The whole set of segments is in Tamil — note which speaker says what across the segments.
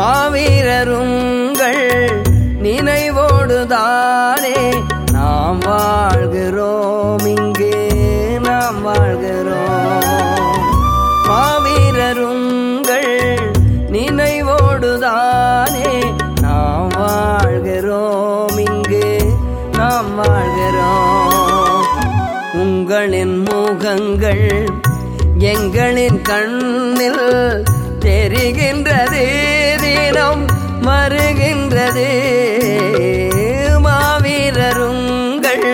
Speaker 1: மாவீரருங்கள் நினைவோடுதானே நாம் வாழ்கிறோம் இங்கே நாம் வாழ்கிறோம் மாவீரருங்கள் நினைவோடுதானே நாம் வாழ்கிறோம் இங்கே நாம் வாழ்கிறோம் உங்களின் முகங்கள் எங்களின் கண்ணில் தெரிகின்றது தினம் மறுகின்றது மாவீரருங்கள்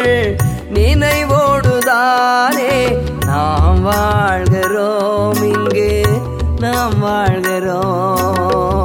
Speaker 1: நினைவோடுதானே நாம் வாழ்கிறோம் இங்கே நாம் வாழ்கிறோம்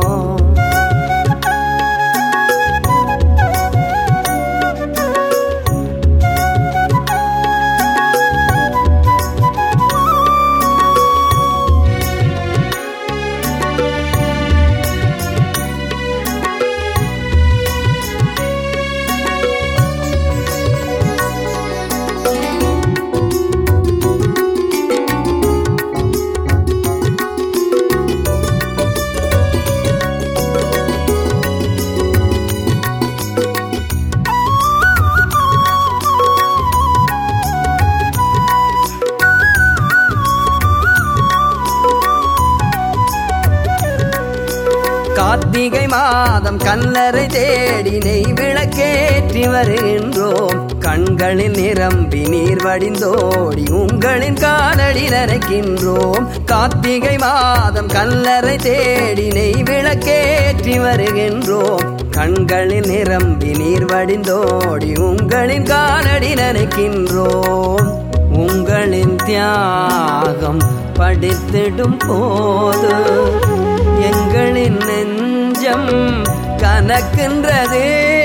Speaker 1: கார்த்திகை மாதம் கல்லறை தேடி நெய் விளக்கேற்றி வருகின்றோம் கண்களில் நிரம்பி நீர் வடிந்தோடி உங்களின் காலடி நனைக்கின்றோம் கார்த்திகை மாதம் கல்லறை தேடி நெய் விளக்கேற்றி வருகின்றோம் கண்களில் நிரம்பி நீர் வடிந்தோடி உங்களின் காலடி நனைக்கின்றோம் உங்களின் தியாகம் படித்திடும் போது எங்களின் நெஞ்சம் கனக்கின்றது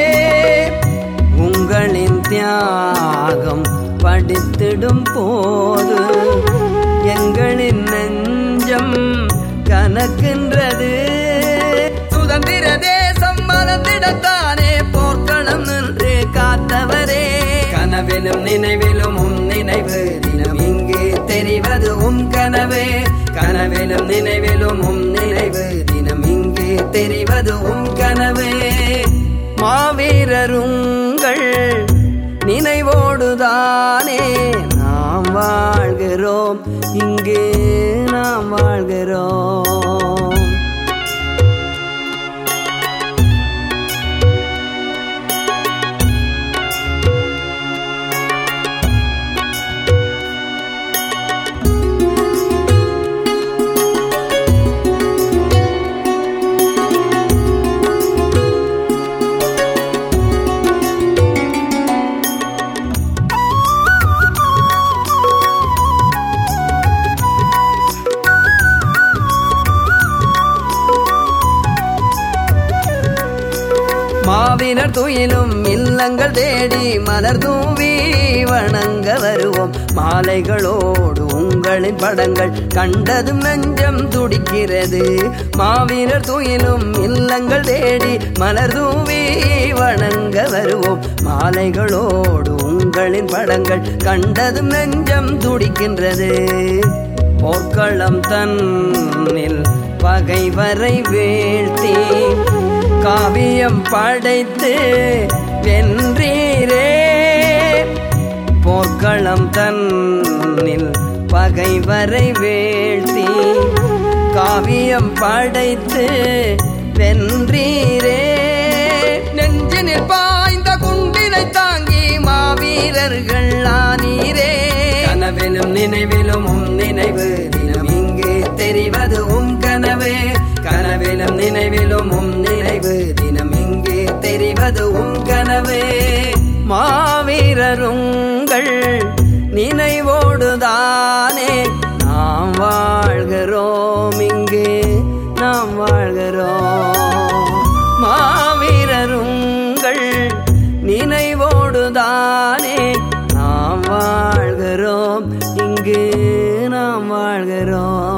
Speaker 1: உங்களின் தியாகம் படித்திடும் போது எங்களின் நெஞ்சம் கனக்கின்றது சுதந்திர தேசம் மறந்திடத்தானே போர்க்களம் நின்று காத்தவரே கனவிலும் நினைவிலும் உன் நினைவு தினம் இங்கே தெரிவது உன் கனவு கனவிலும் நினைவிலும் உன் நினைவு தினம் இங்கே தெரிவது உன் கனவு மாவீரருங்கள் நினைவோடுதானே நாம் வாழ்கிறோம் இங்கே நாம் வாழ்கிறோம் மாவினர் துயிலும் இல்லங்கள் தேடி மலர் தூவி வணங்க வருவோம் மாலைகளோடு உங்களின் படங்கள் கண்டதும் நெஞ்சம் துடிக்கிறது மாவினர் துயிலும் இல்லங்கள் தேடி மலர் தூவி வணங்க வருவோம் மாலைகளோடு உங்களின் படங்கள் கண்டதும் நெஞ்சம் துடிக்கின்றது போர்க்களம் தன்னில் பகைவரை வீழ்த்தி காவியம் படைத்து வென்றீரே போர்க்களம் தன்னில் பகைவரை வீழ்த்தி காவியம் படைத்து வென்றீரே நெஞ்சினில் பாய்ந்த குண்டினை தாங்கி மாவீரர்கள் ஆனீரே கனவிலும் நினைவிலும் உம் நினைவு தினம் இங்கே தெரிவது உம் கனவு கனவிலும் நினைவிலும் உம் நினைவு தினம் இங்கே தெரிவது உம் கனவு மாவீரருங்கள் நினைவோடுதானே நாம் வாழ்கிறோம் இங்கே நாம் வாழ்கிறோம் மாவீரருங்கள் நினைவோடுதானே நாம் வாழ்கிறோம் இங்கே நாம் வாழ்கிறோம்